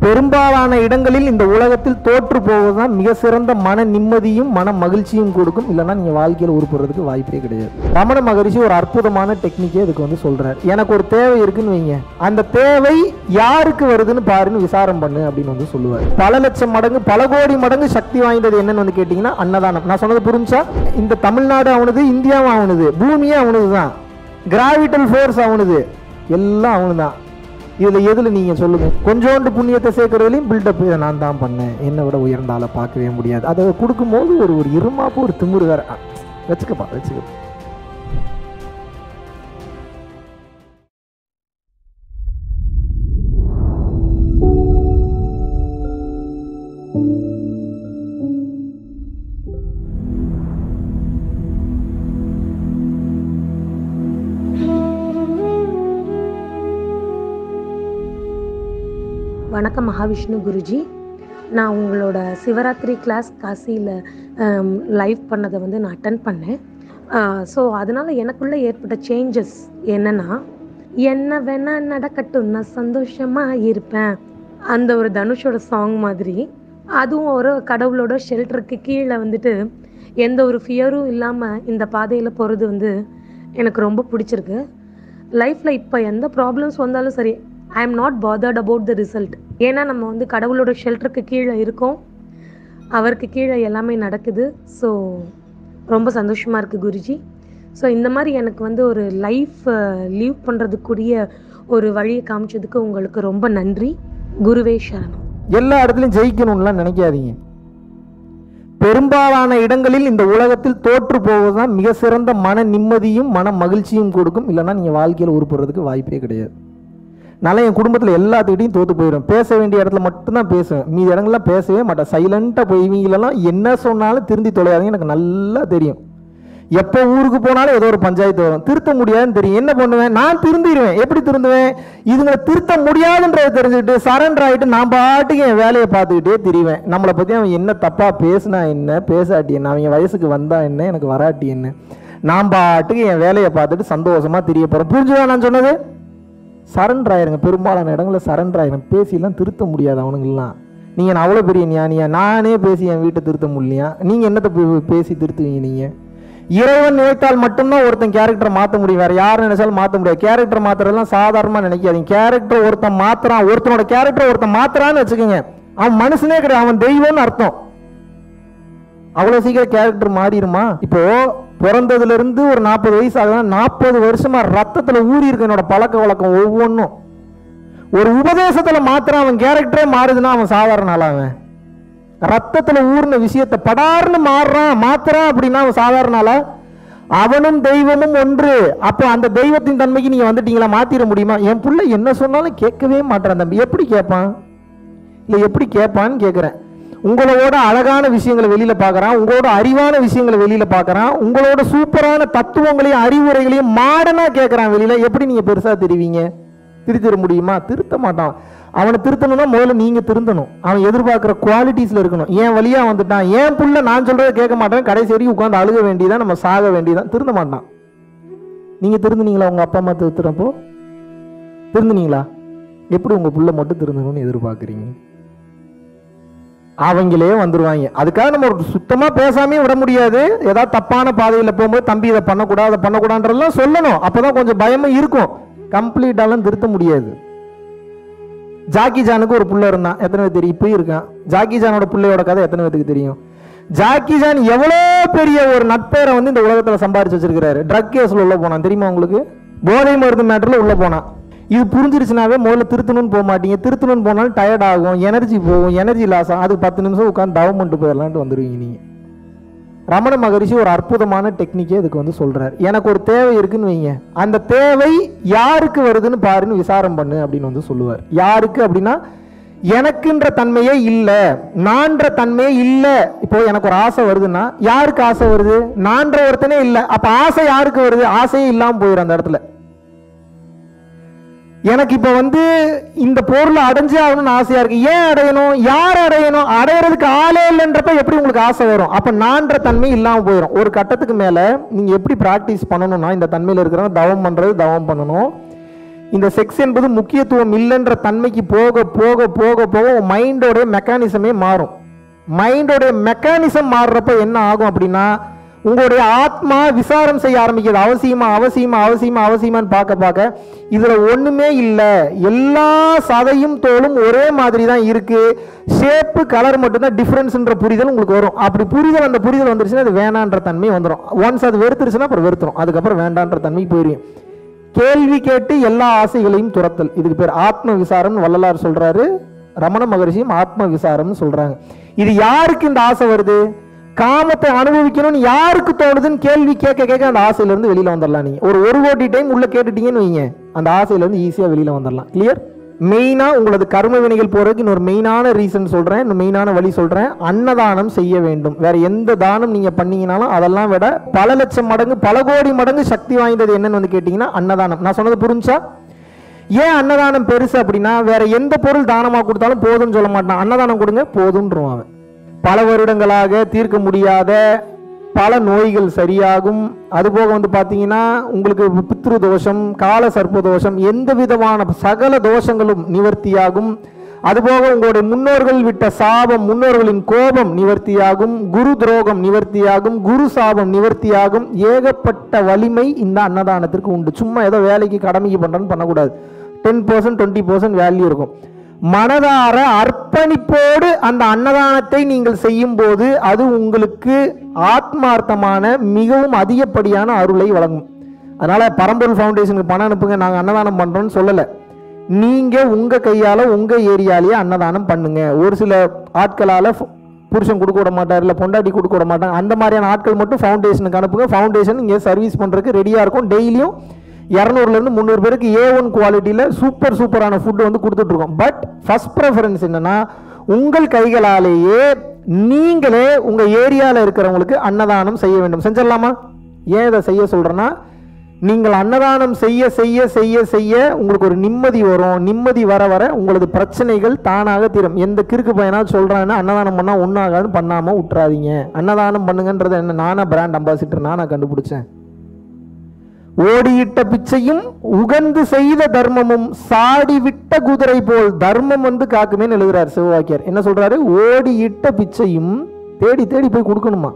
பெரும்பாலான இடங்களில் இந்த உலகத்தில் தோற்று போவதுதான் மிக சிறந்த மன நிம்மதியும் மன மகிழ்ச்சியும் கொடுக்கும் இல்லைன்னா நீங்க வாழ்க்கையில் உருப்படுறதுக்கு வாய்ப்பே கிடையாது ரமண மகரிஷி ஒரு அற்புதமான டெக்னிக்கே இதுக்கு வந்து சொல்றாரு எனக்கு ஒரு தேவை இருக்குன்னு வைங்க அந்த தேவை யாருக்கு வருதுன்னு பாருன்னு விசாரம் பண்ணு அப்படின்னு வந்து சொல்லுவார் பல லட்சம் மடங்கு பல கோடி மடங்கு சக்தி வாய்ந்தது என்னன்னு வந்து கேட்டீங்கன்னா அன்னதானம் நான் சொன்னது புரிஞ்சா இந்த தமிழ்நாடு அவனுது இந்தியாவும் அவனுது பூமியே அவனுது தான் கிராவிட்டல் ஃபோர்ஸ் அவனுது எல்லாம் அவனு தான் இதில் எதில் நீங்கள் சொல்லுங்கள் கொஞ்சோண்டு புண்ணியத்தை சேர்க்கறதுலையும் பில்டப் இதை நான் தான் பண்ணேன் என்னை விட உயர்ந்த ஆளை பார்க்கவே முடியாது அதை கொடுக்கும்போது ஒரு ஒரு இருமாப்பு ஒரு திமிரு வேற அ, வச்சுக்கப்பா வச்சுக்கப்பா வணக்கம் மகாவிஷ்ணு குருஜி நான் உங்களோட சிவராத்திரி கிளாஸ் காசியில் லைவ் பண்ணதை வந்து நான் அட்டன் பண்ணேன் ஸோ அதனால் எனக்குள்ளே ஏற்பட்ட சேஞ்சஸ் என்னென்னா என்ன வேணா நடக்கட்டும் நான் சந்தோஷமாக இருப்பேன் அந்த ஒரு தனுஷோட சாங் மாதிரி அதுவும் ஒரு கடவுளோட ஷெல்டருக்கு கீழே வந்துட்டு எந்த ஒரு ஃபியரும் இல்லாமல் இந்த பாதையில் போகிறது வந்து எனக்கு ரொம்ப பிடிச்சிருக்கு லைஃப்பில் இப்போ எந்த ப்ராப்ளம்ஸ் வந்தாலும் சரி I am not bothered about the result ஏன்னா நம்ம வந்து கடவுளோட ஷெல்டருக்கு கீழே இருக்கோம் அவருக்கு கீழே எல்லாமே நடக்குது ஸோ ரொம்ப சந்தோஷமாக இருக்குது குருஜி ஸோ இந்த மாதிரி எனக்கு வந்து ஒரு லைஃப் லீவ் பண்ணுறதுக்குரிய ஒரு வழியை காமிச்சதுக்கு உங்களுக்கு ரொம்ப நன்றி குருவே சரணம் எல்லா இடத்துலையும் ஜெயிக்கணும்லாம் நினைக்காதீங்க பெரும்பாலான இடங்களில் இந்த உலகத்தில் தோற்று போவதுதான் மிக சிறந்த மன நிம்மதியும் மன மகிழ்ச்சியும் கொடுக்கும் இல்லைன்னா நீங்கள் வாழ்க்கையில் உருப்படுறதுக்கு வாய்ப்பே கிடையாது நான் என் குடும்பத்தில் எல்லாத்துக்கிட்டையும் தோத்து போயிடும் பேச வேண்டிய இடத்துல மட்டும்தான் பேசுவேன் மீதி இடங்கள்லாம் பேசவே மாட்டேன் சைலண்ட்டாக போய் இவங்களெல்லாம் என்ன சொன்னாலும் திருந்தி தொலையாதீங்க எனக்கு நல்லா தெரியும் எப்போ ஊருக்கு போனாலும் ஏதோ ஒரு பஞ்சாயத்து வரும் திருத்த முடியாதுன்னு தெரியும் என்ன பண்ணுவேன் நான் திருந்திடுவேன் எப்படி திருந்துவேன் இதுங்களை திருத்த முடியாதுன்றதை தெரிஞ்சுக்கிட்டு சரண்டர் ஆகிட்டு நான் பாட்டுக்கு என் வேலையை பார்த்துக்கிட்டே திரிவேன் நம்மளை பற்றி அவன் என்ன தப்பாக பேசினா என்ன பேசாட்டி என்ன அவங்க வயசுக்கு வந்தா என்ன எனக்கு வராட்டி என்ன நான் பாட்டுக்கு என் வேலையை பார்த்துட்டு சந்தோஷமாக திரிய போகிறேன் புரிஞ்சுதா நான் சொன்னது சரண்டர் ஆயிருங்க பெரும்பாலான இடங்களில் சரண்டர் ஆயிரும் பேசிலாம் திருத்த முடியாது அவனுங்கெல்லாம் நீங்கள் நான் அவ்வளோ பெரிய ஞானியா நானே பேசி என் வீட்டை திருத்த முடியலையா நீங்கள் என்னத்தை பே- பேசி திருத்துவீங்க நீங்கள் இறைவன் நினைத்தால் மட்டும்தான் ஒருத்தன் கேரக்டரை மாற்ற முடியும் வேற யார் நினைச்சாலும் மாற்ற முடியாது கேரக்டர் மாத்துறதெல்லாம் சாதாரணமாக நினைக்காதீங்க கேரக்டர் ஒருத்தன் மாத்துறான் ஒருத்தனோட கேரக்டர் ஒருத்தன் மாத்துறான்னு வச்சுக்கோங்க அவன் மனுஷனே கிடையாது அவன் தெய்வம்னு அர்த்தம் அவ்வளோ சீக்கிரம் கேரக்டர் மாறிடுமா இப்போ பிறந்ததுல இருந்து ஒரு நாற்பது வயசு ஆகுதுன்னா நாற்பது வருஷமா ரத்தத்துல ஊறி இருக்கு என்னோட பழக்க வழக்கம் ஒவ்வொன்றும் ஒரு உபதேசத்துல மாத்திரம் அவன் கேரக்டரே மாறுதுன்னா அவன் சாதாரண ஆளா அவன் ரத்தத்துல ஊறின விஷயத்தை படார்னு மாறுறான் மாத்துறான் அப்படின்னா அவன் சாதாரண ஆளா அவனும் தெய்வமும் ஒன்று அப்போ அந்த தெய்வத்தின் தன்மைக்கு நீங்க வந்துட்டீங்களா மாத்திர முடியுமா என் புள்ள என்ன சொன்னாலும் கேட்கவே மாட்டான் தம்பி எப்படி கேட்பான் இல்லை எப்படி கேட்பான்னு கேட்குறேன் உங்களோட அழகான விஷயங்களை வெளியில பார்க்கறான் உங்களோட அறிவான விஷயங்களை வெளியில பார்க்கறான் உங்களோட சூப்பரான தத்துவங்களையும் அறிவுரைகளையும் மாடனா கேட்கறான் வெளியில எப்படி நீங்க பெருசா தெரிவிங்க திருத்திட முடியுமா திருத்த மாட்டான் அவனை திருத்தணும்னா முதல்ல நீங்க திருந்தணும் அவன் எதிர்பார்க்குற குவாலிட்டிஸ்ல இருக்கணும் ஏன் வழியா வந்துட்டான் ஏன் புள்ள நான் சொல்றதை கேட்க மாட்டேன் கடைசி வரைக்கும் உட்காந்து அழுக வேண்டியதான் நம்ம சாக வேண்டியதான் திருந்த மாட்டான் நீங்க திருந்துனீங்களா உங்க அப்பா அம்மா திருத்துறப்போ திருந்துனீங்களா எப்படி உங்க புள்ள மட்டும் திருந்தணும்னு எதிர்பார்க்குறீங்க அவங்களே வந்துருவாங்க அதுக்காக நம்ம ஒரு சுத்தமா பேசாமே விட முடியாது ஏதாவது தப்பான பாதையில போகும்போது தம்பி இதை பண்ணக்கூடாது அதை பண்ணக்கூடாதுன்றதெல்லாம் சொல்லணும் அப்பதான் கொஞ்சம் பயமும் இருக்கும் கம்ப்ளீட்டாலாம் திருத்த முடியாது ஜாக்கி ஜானுக்கு ஒரு புள்ள இருந்தான் எத்தனை பேர் தெரியும் இப்பயும் இருக்கான் ஜாக்கி ஜானோட பிள்ளையோட கதை எத்தனை பேருக்கு தெரியும் ஜாக்கி ஜான் எவ்வளோ பெரிய ஒரு நட்பேரை வந்து இந்த உலகத்தில் சம்பாரிச்சு வச்சிருக்கிறாரு ட்ரக் கேஸில் உள்ள போனான் தெரியுமா உங்களுக்கு போதை மருந்து மேட்டரில் உள்ள போனான் இது புரிஞ்சிருச்சுனாவே முதல்ல திருத்தணும்னு போக மாட்டீங்க திருத்தணும்னு போனாலும் டயர்ட் ஆகும் எனர்ஜி போகும் எனர்ஜி லாஸ் ஆகும் அதுக்கு பத்து நிமிஷம் உட்காந்து தவம் பண்ணிட்டு போயிடலான்ட்டு வந்துடுவீங்க நீங்கள் ரமண மகரிஷி ஒரு அற்புதமான டெக்னிக்கே இதுக்கு வந்து சொல்றாரு எனக்கு ஒரு தேவை இருக்குன்னு வைங்க அந்த தேவை யாருக்கு வருதுன்னு பாருன்னு விசாரம் பண்ணு அப்படின்னு வந்து சொல்லுவார் யாருக்கு அப்படின்னா எனக்குன்ற தன்மையே இல்லை நான்ற தன்மையே இல்லை இப்போ எனக்கு ஒரு ஆசை வருதுன்னா யாருக்கு ஆசை வருது நான்ற ஒருத்தனே இல்லை அப்ப ஆசை யாருக்கு வருது ஆசையே இல்லாமல் போயிடும் அந்த இடத்துல எனக்கு இப்போ வந்து இந்த பொருளை அடைஞ்சே ஆகணும்னு ஆசையா இருக்கு ஏன் அடையணும் யார் அடையணும் அடையிறதுக்கு ஆளே இல்லைன்றப்ப எப்படி உங்களுக்கு ஆசை வரும் அப்ப நான்ற தன்மை இல்லாம போயிடும் ஒரு கட்டத்துக்கு மேல நீங்க எப்படி பிராக்டிஸ் பண்ணணும்னா இந்த தன்மையில இருக்கிறவங்க தவம் பண்றது தவம் பண்ணணும் இந்த செக்ஸ் என்பது முக்கியத்துவம் இல்லைன்ற தன்மைக்கு போக போக போக போக மைண்டோடைய மெக்கானிசமே மாறும் மைண்டோடைய மெக்கானிசம் மாறுறப்ப என்ன ஆகும் அப்படின்னா உங்களுடைய ஆத்மா விசாரம் செய்ய ஆரம்பிக்கிறது அவசியமா அவசியமா அவசியமா அவசியமான்னு பார்க்க பார்க்க இதுல ஒண்ணுமே இல்லை எல்லா சதையும் தோலும் ஒரே மாதிரி தான் இருக்கு ஷேப்பு கலர் மட்டும்தான் டிஃப்ரென்ஸ்ன்ற புரிதல் உங்களுக்கு வரும் அப்படி புரிதல் அந்த புரிதல் வந்துருச்சுன்னா அது வேணான்ற தன்மை வந்துடும் ஒன்ஸ் அது வெறுத்துருச்சுன்னா அப்புறம் வெறுத்துரும் அதுக்கப்புறம் வேண்டான்ற தன்மைக்கு போயிடும் கேள்வி கேட்டு எல்லா ஆசைகளையும் துரத்தல் இதுக்கு பேர் ஆத்ம விசாரம்னு வள்ளலார் சொல்றாரு ரமண மகரிஷியும் ஆத்ம விசாரம்னு சொல்றாங்க இது யாருக்கு இந்த ஆசை வருது காமத்தை அனுபவிக்கணும்னு யாருக்கு தோணுதுன்னு கேள்வி கேட்க கேட்க அந்த ஆசையில இருந்து வெளியில வந்துடலாம் நீங்க ஒரு ஒரு கோடி டைம் உள்ள கேட்டுட்டீங்கன்னு வைங்க அந்த ஆசையில இருந்து ஈஸியா வெளியில வந்துடலாம் கிளியர் மெயினா உங்களது கர்ம வினைகள் போறதுக்கு இன்னொரு மெயினான ரீசன் சொல்றேன் இன்னும் மெயினான வழி சொல்றேன் அன்னதானம் செய்ய வேண்டும் வேற எந்த தானம் நீங்க பண்ணீங்கனாலும் அதெல்லாம் விட பல லட்சம் மடங்கு பல கோடி மடங்கு சக்தி வாய்ந்தது என்னன்னு வந்து கேட்டீங்கன்னா அன்னதானம் நான் சொன்னது புரிஞ்சா ஏன் அன்னதானம் பெருசு அப்படின்னா வேற எந்த பொருள் தானமா கொடுத்தாலும் போதும்னு சொல்ல மாட்டான் அன்னதானம் கொடுங்க போதும்ன்றான் அவன் பல வருடங்களாக தீர்க்க முடியாத பல நோய்கள் சரியாகும் அதுபோக வந்து பார்த்தீங்கன்னா உங்களுக்கு பித்ரு தோஷம் கால சர்ப்ப தோஷம் எந்த விதமான சகல தோஷங்களும் நிவர்த்தியாகும் அதுபோக உங்களுடைய முன்னோர்கள் விட்ட சாபம் முன்னோர்களின் கோபம் நிவர்த்தியாகும் குரு துரோகம் நிவர்த்தியாகும் குரு சாபம் நிவர்த்தியாகும் ஏகப்பட்ட வலிமை இந்த அன்னதானத்திற்கு உண்டு சும்மா ஏதோ வேலைக்கு கடமைக்கு பண்றேன்னு பண்ணக்கூடாது ten percent twenty percent value இருக்கும் மனதார அர்ப்பணிப்போடு அந்த அன்னதானத்தை நீங்கள் செய்யும் போது அது உங்களுக்கு ஆத்மார்த்தமான மிகவும் அதிகப்படியான அருளை வழங்கும் அதனால பரம்பொருள் ஃபவுண்டேஷனுக்கு பணம் அனுப்புங்க நாங்கள் அன்னதானம் பண்றோம்னு சொல்லலை நீங்க உங்க கையால உங்க ஏரியாலேயே அன்னதானம் பண்ணுங்க ஒரு சில ஆட்களால ஃப- புருஷன் கொடுக்க விட மாட்டார் இல்லை பொண்டாட்டி கொடுக்க விட மாட்டாங்க அந்த மாதிரியான ஆட்கள் மட்டும் ஃபவுண்டேஷனுக்கு அனுப்புங்க ஃபவுண்டேஷன் இங்கே சர்வீஸ் பண்ணுறதுக்கு ரெடியாக இருக்கும் டெய்லியும் இரநூறுலேருந்து முந்நூறு பேருக்கு ஏ ஒன் குவாலிட்டியில் சூப்பர் சூப்பரான ஃபுட் வந்து கொடுத்துட்ருக்கோம் பட் ஃபர்ஸ்ட் ப்ரெஃபரன்ஸ் என்னன்னா உங்கள் கைகளாலேயே நீங்களே உங்கள் ஏரியாவில் இருக்கிறவங்களுக்கு அன்னதானம் செய்ய வேண்டும் செஞ்சிடலாமா ஏன் இதை செய்ய சொல்கிறேன்னா நீங்கள் அன்னதானம் செய்ய செய்ய செய்ய செய்ய உங்களுக்கு ஒரு நிம்மதி வரும் நிம்மதி வர வர உங்களது பிரச்சனைகள் தானாக தீரும் எந்த கிறுக்கு பையனா சொல்றான்னு அன்னதானம் பண்ணால் ஒன்றாகாதுன்னு பண்ணாமல் விட்டுறாதீங்க அன்னதானம் பண்ணுங்கன்றது என்ன நானா பிராண்ட் அம்பாசிடர் நானா கண்டுபிடிச்சேன் ஓடியிட்ட பிச்சையும் உகந்து செய்த தர்மமும் சாடி விட்ட குதிரை போல் தர்மம் வந்து காக்குமேன்னு எழுதுறாரு சிவவாக்கியர் என்ன சொல்றாரு ஓடியிட்ட பிச்சையும் தேடி தேடி போய் கொடுக்கணுமா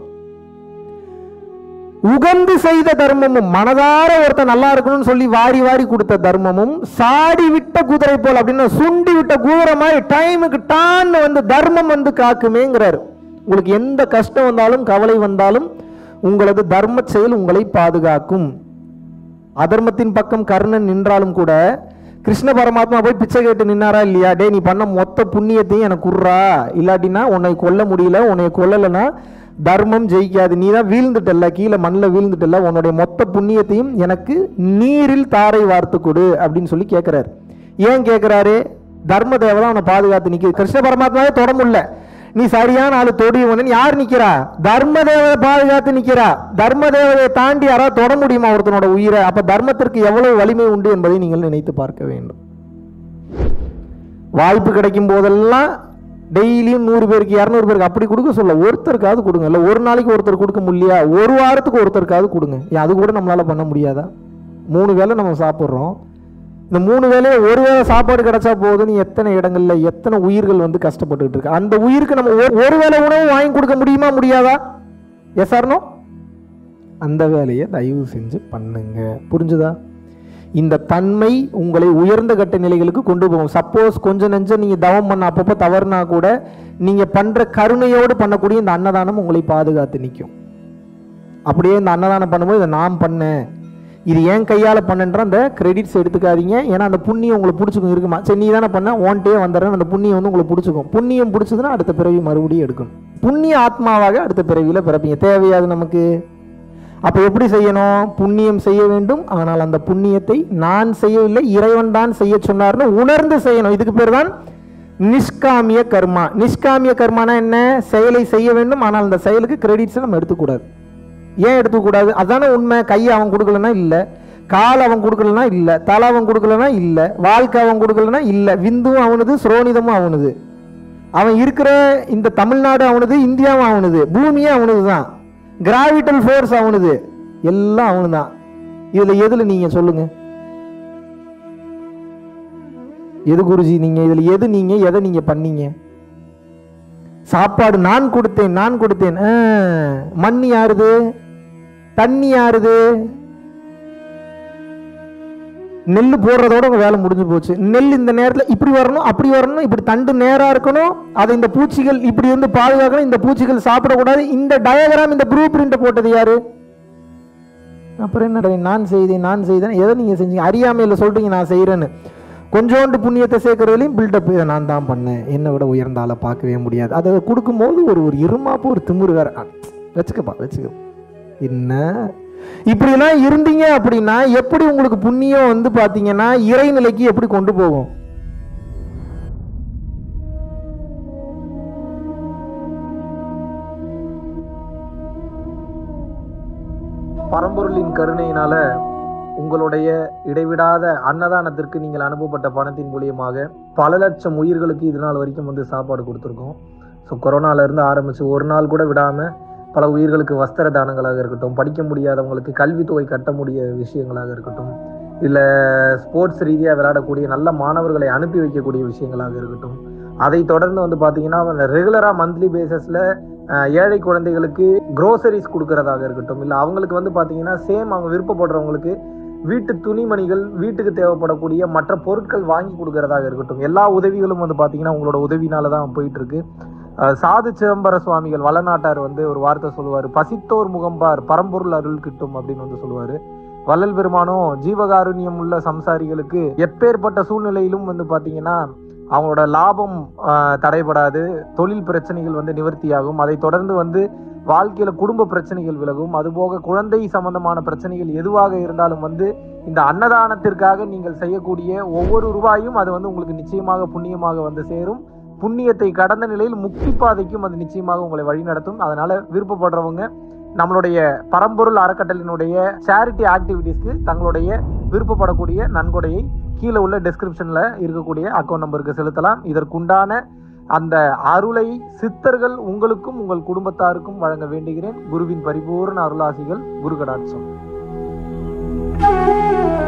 உகந்து செய்த தர்மமும் மனதார ஒருத்தன் நல்லா இருக்கணும்னு சொல்லி வாரி வாரி கொடுத்த தர்மமும் சாடி விட்ட குதிரை போல் அப்படின்னு சுண்டி விட்ட குதிரை மாதிரி டைமுக்கு டான்னு வந்து தர்மம் வந்து காக்குமேங்கிறாரு உங்களுக்கு எந்த கஷ்டம் வந்தாலும் கவலை வந்தாலும் உங்களது தர்ம செயல் உங்களை பாதுகாக்கும் அதர்மத்தின் பக்கம் கர்ணன் நின்றாலும் கூட கிருஷ்ண பரமாத்மா போய் பிச்சை கேட்டு நின்னாரா இல்லையா டேய் நீ பண்ண மொத்த புண்ணியத்தையும் எனக்கு குர்றா இல்லாட்டினா உன்னை கொல்ல முடியல உன்னை கொல்லலைன்னா தர்மம் ஜெயிக்காது நீ தான் வீழ்ந்துட்டல்ல கீழே மண்ணில் வீழ்ந்துட்டல்ல உன்னுடைய மொத்த புண்ணியத்தையும் எனக்கு நீரில் தாரை வார்த்து கொடு அப்படின்னு சொல்லி கேட்குறாரு ஏன் கேட்குறாரு தர்ம தேவதை அவனை பாதுகாத்து நிற்கிது கிருஷ்ண பரமாத்மாவே தொட முடியல நீ சரியான ஆளு தொடிவனன் யார் நிக்கிறா தர்ம தேவதை பாதுகாத்து நிக்கிறா தர்ம தேவதையை தாண்டி யாராவது தொட முடியுமா ஒருத்தனோட உயிரை அப்ப தர்மத்திற்கு எவ்வளவு வலிமை உண்டு என்பதை நீங்கள் நினைத்து பார்க்க வேண்டும் வாய்ப்பு கிடைக்கும் போதெல்லாம் டெய்லியும் நூறு பேருக்கு இரநூறு பேருக்கு அப்படி கொடுக்க சொல்ல ஒருத்தருக்காவது கொடுங்க இல்லை ஒரு நாளைக்கு ஒருத்தர் கொடுக்க முடியலையா ஒரு வாரத்துக்கு ஒருத்தருக்காவது கொடுங்க ஏன் அது கூட நம்மளால பண்ண முடியாதா மூணு வேளை நம்ம சாப்பிட்றோம் இந்த மூணு வேளையை ஒரு வேளை சாப்பாடு கிடைச்சா போதும்னு எத்தனை இடங்கள்ல எத்தனை உயிர்கள் வந்து கஷ்டப்பட்டுட்டு இருக்கு அந்த உயிருக்கு நம்ம ஒரு- ஒரு வேளை உணவு வாங்கி கொடுக்க முடியுமா முடியாதா எஸ் ஆர்னோ அந்த வேலையை தயவு செஞ்சு பண்ணுங்க புரிஞ்சுதா இந்த தன்மை உங்களை உயர்ந்த கட்ட நிலைகளுக்கு கொண்டு போகும் சப்போஸ் கொஞ்சம் நெஞ்சம் நீங்க தவம் பண்ண அப்பப்போ தவறுனா கூட நீங்க பண்ற கருணையோடு பண்ணக்கூடிய இந்த அன்னதானம் உங்களை பாதுகாத்து நிற்கும் அப்படியே இந்த அன்னதானம் பண்ணும்போது இதை நான் பண்ணேன் இது ஏன் கையால் பண்ணன்ற அந்த கிரெடிட்ஸ் எடுத்துக்காதீங்க ஏன்னா அந்த புண்ணியம் உங்களை பிடிச்சிக்கும் இருக்குமா சரி நீ தானே பண்ண ஓன்ட்டே வந்துடுறேன் அந்த புண்ணியம் வந்து உங்களை பிடிச்சிக்கும் புண்ணியம் பிடிச்சதுன்னா அடுத்த பிறவி மறுபடியும் எடுக்கணும் புண்ணிய ஆத்மாவாக அடுத்த பிறவியில் பிறப்பீங்க தேவையாது நமக்கு அப்போ எப்படி செய்யணும் புண்ணியம் செய்ய வேண்டும் ஆனால் அந்த புண்ணியத்தை நான் செய்யவில்லை இறைவன் தான் செய்ய சொன்னார்னு உணர்ந்து செய்யணும் இதுக்கு பேர் தான் நிஷ்காமிய கர்மா நிஷ்காமிய கர்மானா என்ன செயலை செய்ய வேண்டும் ஆனால் அந்த செயலுக்கு கிரெடிட்ஸை நம்ம எடுத்துக்கூடாது ஏன் எடுத்துக்கூடாது அதானே உண்மை கையை அவன் கொடுக்கலனா இல்லை கால் அவன் கொடுக்கலனா இல்லை தலை அவன் கொடுக்கலனா இல்லை வாழ்க்கை அவன் கொடுக்கலனா இல்லை விந்துவும் அவனுது சுரோனிதமும் அவனுது அவன் இருக்கிற இந்த தமிழ்நாடு அவனுது இந்தியாவும் அவனுது பூமியே அவனுது தான் கிராவிட்டல் ஃபோர்ஸ் அவனுது எல்லாம் அவனு தான் இதில் எதில் நீங்கள் சொல்லுங்க எது குருஜி நீங்க இதுல எது நீங்க எதை நீங்க பண்ணீங்க சாப்பாடு நான் கொடுத்தேன் நான் கொடுத்தேன் ஆ, மண் யாருது தண்ணி யாருது நெல் போடுறதோட உங்க வேலை முடிஞ்சு போச்சு நெல் இந்த நேரத்தில் இப்படி வரணும் அப்படி வரணும் இப்படி தண்டு நேரா இருக்கணும் அதை இந்த பூச்சிகள் இப்படி வந்து பாதுகாக்கணும் இந்த பூச்சிகள் சாப்பிடக்கூடாது இந்த டயக்ராம் இந்த ப்ளூ பிரிண்ட் போட்டது யாரு அப்புறம் என்ன நான் செய்தேன் நான் செய்தேன் எதை நீங்கள் செஞ்சீங்க அறியாமையில் சொல்றீங்க நான் செய்கிறேன்னு கொஞ்சோண்டு புண்ணியத்தை சேர்க்கறதுலையும் பில்டப் இதை நான் தான் பண்ணேன் என்னை விட உயர்ந்த ஆளை பார்க்கவே முடியாது அதை கொடுக்கும்போது ஒரு ஒரு இருமாப்பு ஒரு திமிரு வேற அ, வச்சுக்கப்பா வச்சுக்க என்ன இப்படிலாம் இருந்தீங்க அப்படின்னா எப்படி உங்களுக்கு புண்ணியம் வந்து பார்த்தீங்கன்னா இறைநிலைக்கு எப்படி கொண்டு போகும் பரம்பொருளின் கருணையினால உங்களுடைய இடைவிடாத அன்னதானத்திற்கு நீங்கள் அனுப்பப்பட்ட பணத்தின் மூலியமாக பல லட்சம் உயிர்களுக்கு இது நாள் வரைக்கும் வந்து சாப்பாடு கொடுத்துருக்கோம் ஸோ கொரோனால இருந்து ஆரம்பிச்சு ஒரு நாள் கூட விடாம பல உயிர்களுக்கு வஸ்திர தானங்களாக இருக்கட்டும் படிக்க முடியாதவங்களுக்கு கல்வித்தொகை கட்ட முடிய விஷயங்களாக இருக்கட்டும் இல்லை ஸ்போர்ட்ஸ் ரீதியாக விளையாடக்கூடிய நல்ல மாணவர்களை அனுப்பி வைக்கக்கூடிய விஷயங்களாக இருக்கட்டும் அதை தொடர்ந்து வந்து பார்த்தீங்கன்னா ரெகுலராக மந்த்லி பேசிஸில் ஏழை குழந்தைகளுக்கு க்ரோசரிஸ் கொடுக்கறதாக இருக்கட்டும் இல்லை அவங்களுக்கு வந்து பார்த்தீங்கன்னா சேம் அவங்க விருப்பப்படுறவங்களுக்கு வீட்டு துணிமணிகள் வீட்டுக்கு தேவைப்படக்கூடிய மற்ற பொருட்கள் வாங்கி கொடுக்கறதாக இருக்கட்டும் எல்லா உதவிகளும் வந்து பார்த்தீங்கன்னா உங்களோட உதவினால தான் போயிட்டு இருக்கு அஹ் சாது சிதம்பர சுவாமிகள் வளநாட்டார் வந்து ஒரு வார்த்தை சொல்லுவார் பசித்தோர் முகம்பார் பரம்பொருள் அருள் கிட்டும் அப்படின்னு வந்து சொல்லுவார் வள்ளல் பெருமானும் ஜீவகாருண்யம் உள்ள சம்சாரிகளுக்கு எப்பேற்பட்ட சூழ்நிலையிலும் வந்து பார்த்தீங்கன்னா அவங்களோட லாபம் ஆஹ், தடைபடாது தொழில் பிரச்சனைகள் வந்து நிவர்த்தியாகும் அதை தொடர்ந்து வந்து வாழ்க்கையில குடும்ப பிரச்சனைகள் விலகும் அதுபோக குழந்தை சம்பந்தமான பிரச்சனைகள் எதுவாக இருந்தாலும் வந்து இந்த அன்னதானத்திற்காக நீங்கள் செய்யக்கூடிய ஒவ்வொரு ரூபாயும் அது வந்து உங்களுக்கு நிச்சயமாக புண்ணியமாக வந்து சேரும் புண்ணியத்தை கடந்த நிலையில் முக்தி பாதைக்கும் அது நிச்சயமாக உங்களை வழிநடத்தும் அதனால விருப்பப்படுறவங்க நம்மளுடைய பரம்பொருள் அறக்கட்டளினுடைய சேரிட்டி ஆக்டிவிட்டீஸ்க்கு தங்களுடைய விருப்பப்படக்கூடிய நன்கொடையை கீழே உள்ள டெஸ்கிரிப்ஷன்ல இருக்கக்கூடிய அக்கௌண்ட் நம்பருக்கு செலுத்தலாம் இதற்குண்டான அந்த அருளை சித்தர்கள் உங்களுக்கும் உங்கள் குடும்பத்தாருக்கும் வழங்க வேண்டுகிறேன் குருவின் பரிபூர்ண அருளாசிகள் குரு கடாட்சம்